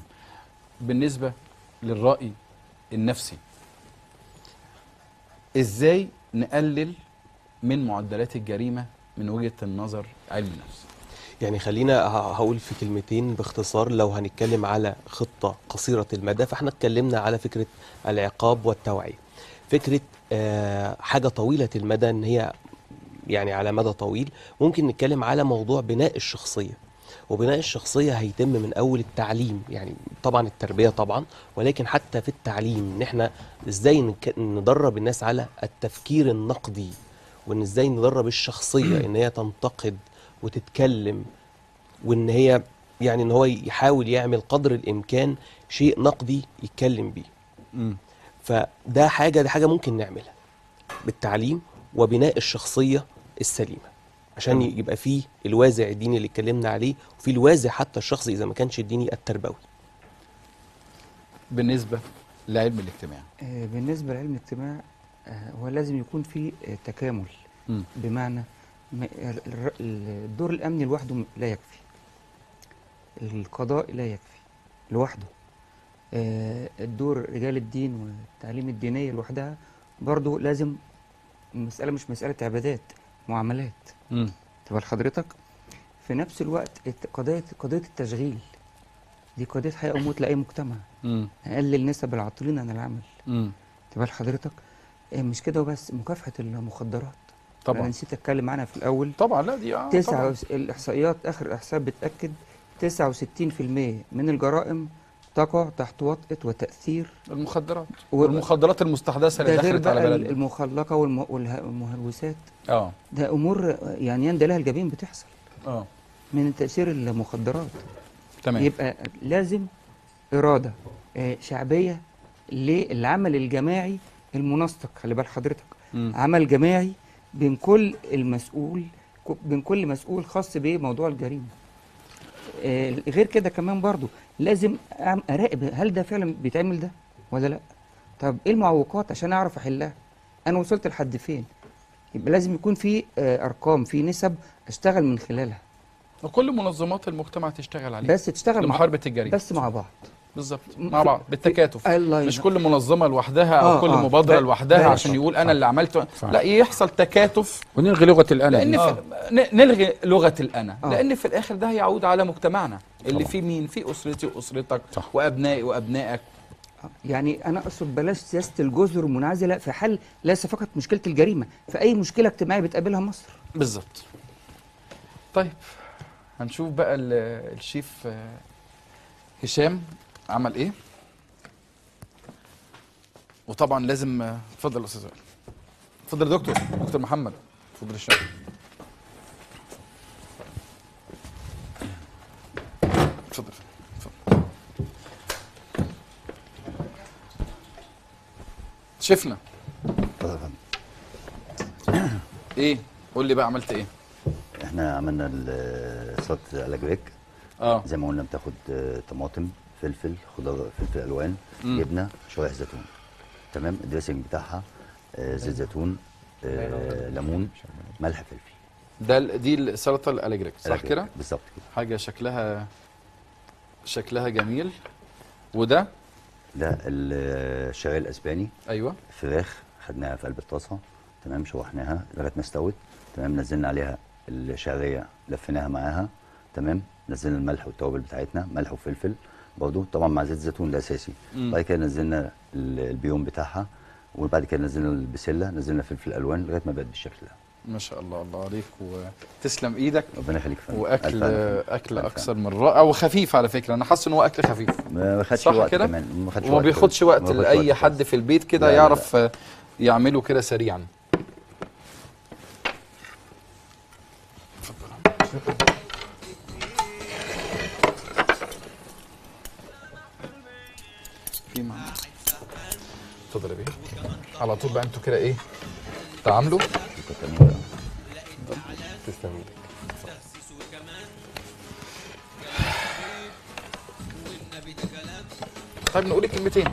Speaker 2: بالنسبه للراي النفسي ازاي نقلل من معدلات الجريمه من وجهه النظر علم النفس
Speaker 6: يعني خلينا ه- هقول في كلمتين باختصار لو هنتكلم على خطة قصيرة المدى فاحنا اتكلمنا على فكرة العقاب والتوعية فكرة آه، حاجة طويلة المدى ان هي يعني على مدى طويل ممكن نتكلم على موضوع بناء الشخصية وبناء الشخصية هيتم من أول التعليم يعني طبعا التربية طبعا ولكن حتى في التعليم إن إحنا إزاي نك- ندرب الناس على التفكير النقدي وإن إزاي ندرب الشخصية إن هي تنتقد وتتكلم وإن هي يعني إن هو يحاول يعمل قدر الإمكان شيء نقدي يتكلم بيه
Speaker 2: مم.
Speaker 6: فده حاجة دي حاجة ممكن نعملها بالتعليم وبناء الشخصية السليمة عشان
Speaker 2: تمام.
Speaker 6: يبقى فيه الوازع الديني اللي اتكلمنا عليه وفي الوازع حتى الشخصي إذا ما كانش الديني التربوي
Speaker 2: بالنسبه لعلم الاجتماع
Speaker 4: آه، بالنسبة لعلم الاجتماع آه، هو لازم يكون في آه، تكامل
Speaker 2: مم.
Speaker 4: بمعنى ما- ال- الر- الدور الأمني لوحده م- لا يكفي القضاء لا يكفي لوحده آه، الدور رجال الدين والتعليم الدينية لوحدها برضو لازم المسألة مش مسألة عبادات معاملات
Speaker 2: مم.
Speaker 4: تبقى لحضرتك في نفس الوقت الت- قضية قضية التشغيل دي قضية حياة وموت لأي مجتمع
Speaker 2: مم.
Speaker 4: أقلل نسب العاطلين عن العمل
Speaker 2: مم.
Speaker 4: تبقى لحضرتك آه، مش كده وبس مكافحة المخدرات أنا
Speaker 2: طبعا
Speaker 4: نسيت أتكلم عنها في الأول
Speaker 2: طبعا لا دي اه
Speaker 4: تسعة
Speaker 2: طبعا.
Speaker 4: وس- الإحصائيات آخر إحصاء بتأكد 69% من الجرائم تقع تحت وطأة وتأثير
Speaker 2: المخدرات
Speaker 4: و-
Speaker 2: والمخدرات المستحدثه اللي
Speaker 4: ده غير
Speaker 2: دخلت على
Speaker 4: بقى
Speaker 2: بلدنا
Speaker 4: المخلقة والم- والها- والمهلوسات
Speaker 2: اه
Speaker 4: ده أمور آه، يعني يندى لها الجبين بتحصل
Speaker 2: اه
Speaker 4: من تأثير المخدرات
Speaker 2: تمام
Speaker 4: يبقى لازم إرادة آه، شعبية للعمل الجماعي المنسق خلي بال حضرتك
Speaker 2: مم.
Speaker 4: عمل جماعي بين كل المسؤول ك- بين كل مسؤول خاص بموضوع الجريمة آه، غير كده كمان برضو لازم أعم- أراقب هل ده فعلا بيتعمل ده ولا لا طب ايه المعوقات عشان اعرف احلها انا وصلت لحد فين يبقى لازم يكون في آه، ارقام في نسب اشتغل من خلالها
Speaker 2: وكل منظمات المجتمع تشتغل عليه
Speaker 4: بس تشتغل مع
Speaker 2: لمحاربه الجريمه
Speaker 4: بس مع بعض
Speaker 2: بالظبط
Speaker 4: م-
Speaker 2: مع
Speaker 4: في-
Speaker 2: بعض بالتكاتف
Speaker 4: الله
Speaker 2: مش
Speaker 4: ينور.
Speaker 2: كل منظمه لوحدها او
Speaker 4: آه،
Speaker 2: كل
Speaker 4: آه.
Speaker 2: مبادره
Speaker 4: ب-
Speaker 2: لوحدها
Speaker 4: ب-
Speaker 2: عشان يقول انا اللي عملته
Speaker 5: صح.
Speaker 2: لا يحصل تكاتف
Speaker 5: ونلغي لغه الانا
Speaker 2: لان
Speaker 5: دي.
Speaker 2: في ن- نلغي لغه الانا
Speaker 4: آه.
Speaker 2: لان في الاخر ده هيعود على مجتمعنا اللي
Speaker 5: طبعا.
Speaker 2: فيه مين في اسرتي واسرتك
Speaker 5: صح.
Speaker 2: وابنائي وابنائك
Speaker 4: يعني انا اقصد بلاش سياسه الجزر المنعزله في حل ليس فقط مشكله الجريمه في اي مشكله اجتماعيه بتقابلها مصر
Speaker 2: بالظبط طيب هنشوف بقى ال- الشيف آه، هشام عمل ايه وطبعا لازم آه، اتفضل يا استاذ وائل. اتفضل يا دكتور دكتور محمد اتفضل الشام اتفضل اتفضل شفنا ايه قول لي بقى عملت ايه
Speaker 3: احنا عملنا ال- سلطه الاجريك
Speaker 2: اه
Speaker 3: زي ما قلنا بتاخد آه، طماطم فلفل خضار فلفل الوان
Speaker 2: مم.
Speaker 3: جبنه شرايح زيتون تمام الدريسنج بتاعها آه، زيت زيتون آه، ليمون ملح فلفل
Speaker 2: ده ال- دي السلطه الالجريك صح
Speaker 3: الأجريك.
Speaker 2: كده
Speaker 3: بالظبط كده
Speaker 2: حاجه شكلها شكلها جميل وده
Speaker 3: ده الشعير الاسباني
Speaker 2: ايوه
Speaker 3: فراخ خدناها في قلب الطاسه تمام شوحناها لغايه ما استوت تمام نزلنا عليها الشعريه لفيناها معاها تمام نزلنا الملح والتوابل بتاعتنا ملح وفلفل برضه طبعا مع زيت الزيتون ده اساسي
Speaker 2: مم.
Speaker 3: بعد كده نزلنا ال- البيوم بتاعها وبعد كده نزلنا البسله نزلنا فلفل الوان لغايه ما بقت بالشكل ده
Speaker 2: ما شاء الله الله عليك وتسلم ايدك
Speaker 3: ربنا يخليك يا فندم.
Speaker 2: واكل
Speaker 3: ألف ألف.
Speaker 2: اكل
Speaker 3: ألف
Speaker 2: اكثر من رائع وخفيف على فكره انا حاسس ان هو اكل خفيف
Speaker 3: ما خدش
Speaker 2: صح
Speaker 3: وقت
Speaker 2: كده؟
Speaker 3: كمان ما خدش
Speaker 2: وما
Speaker 3: وقت
Speaker 2: بياخدش
Speaker 3: ما
Speaker 2: وقت
Speaker 3: بياخدش
Speaker 2: لاي
Speaker 3: وقت
Speaker 2: حد
Speaker 3: خالص.
Speaker 2: في البيت كده
Speaker 3: لا، لا،
Speaker 2: يعرف آه، يعمله كده سريعا في معنا اتفضل يا بيه على طول بقى انتوا كده ايه تعاملوا
Speaker 6: تسلم ايدك
Speaker 2: طيب نقول كلمتين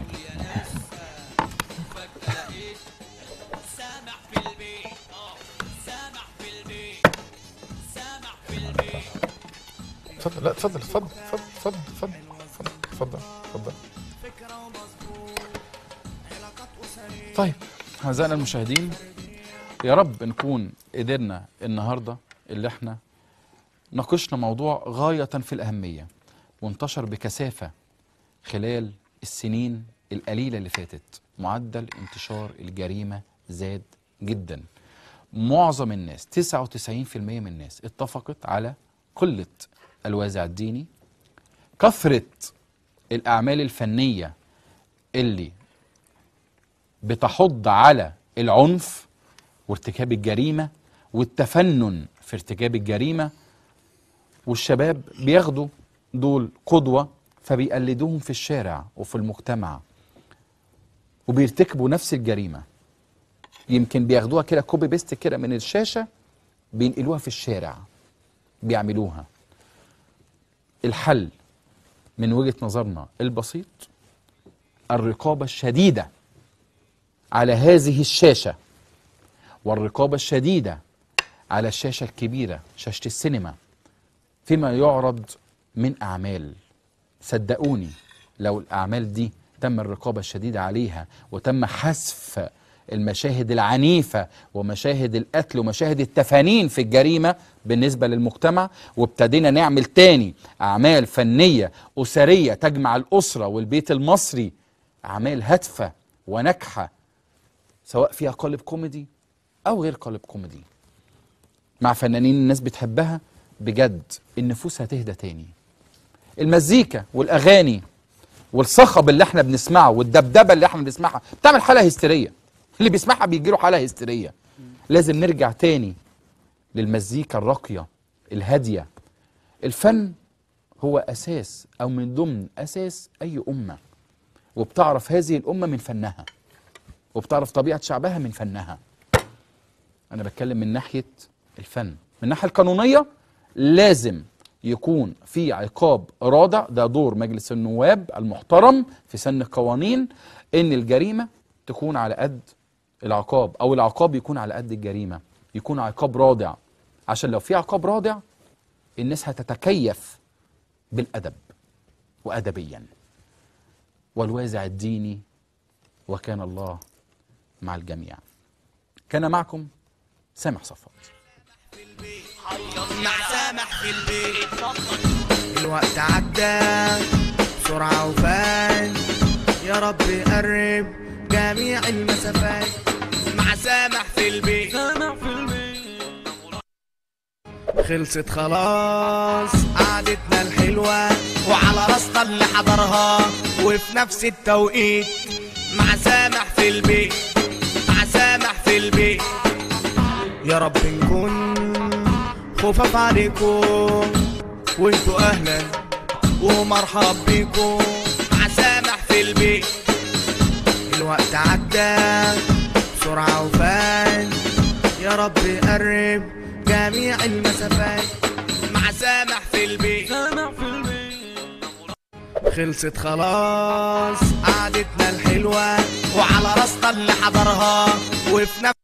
Speaker 2: اتفضل لا اتفضل اتفضل اتفضل اتفضل اتفضل اتفضل اتفضل طيب اعزائنا المشاهدين يا رب نكون قدرنا النهارده اللي احنا ناقشنا موضوع غايه في الاهميه وانتشر بكثافه خلال السنين القليله اللي فاتت معدل انتشار الجريمه زاد جدا معظم الناس 99% من الناس اتفقت على قله الوازع الديني كثره الاعمال الفنيه اللي بتحض على العنف وارتكاب الجريمه والتفنن في ارتكاب الجريمه والشباب بياخدوا دول قدوه فبيقلدوهم في الشارع وفي المجتمع وبيرتكبوا نفس الجريمه يمكن بياخدوها كده كوبي بيست كده من الشاشه بينقلوها في الشارع بيعملوها الحل من وجهه نظرنا البسيط الرقابه الشديده على هذه الشاشه والرقابه الشديده على الشاشه الكبيره شاشه السينما فيما يعرض من اعمال صدقوني لو الاعمال دي تم الرقابه الشديده عليها وتم حذف المشاهد العنيفه ومشاهد القتل ومشاهد التفانين في الجريمه بالنسبه للمجتمع وابتدينا نعمل تاني اعمال فنيه اسريه تجمع الاسره والبيت المصري اعمال هادفه وناجحه سواء فيها قالب كوميدي او غير قالب كوميدي مع فنانين الناس بتحبها بجد النفوس هتهدى تاني المزيكا والاغاني والصخب اللي احنا بنسمعه والدبدبه اللي احنا بنسمعها بتعمل حاله هستيريه اللي بيسمعها بيجيله حاله هستيريه لازم نرجع تاني للمزيكا الراقيه الهاديه الفن هو اساس او من ضمن اساس اي امه وبتعرف هذه الامه من فنها وبتعرف طبيعه شعبها من فنها انا بتكلم من ناحيه الفن من الناحيه القانونيه لازم يكون في عقاب رادع ده دور مجلس النواب المحترم في سن القوانين ان الجريمه تكون على قد العقاب او العقاب يكون على قد الجريمه يكون عقاب رادع عشان لو في عقاب رادع الناس هتتكيف بالادب وادبيا والوازع الديني وكان الله مع الجميع كان معكم سامح صفوت
Speaker 1: مع سامح في البيت الوقت عدى بسرعة وفات يا رب قرب جميع المسافات مع سامح في البيت سامح في البيت خلصت خلاص قعدتنا الحلوة وعلى راسنا اللي حضرها وفي نفس التوقيت مع سامح في البيت مع سامح في البيت يا رب نكون خفاف عليكم وانتوا اهلا ومرحب بيكم مع سامح في البيت الوقت عدى بسرعة وفات يا رب قرب جميع المسافات مع سامح في البيت سامح في البيت خلصت خلاص قعدتنا الحلوة وعلى راسنا اللي حضرها وفي نفس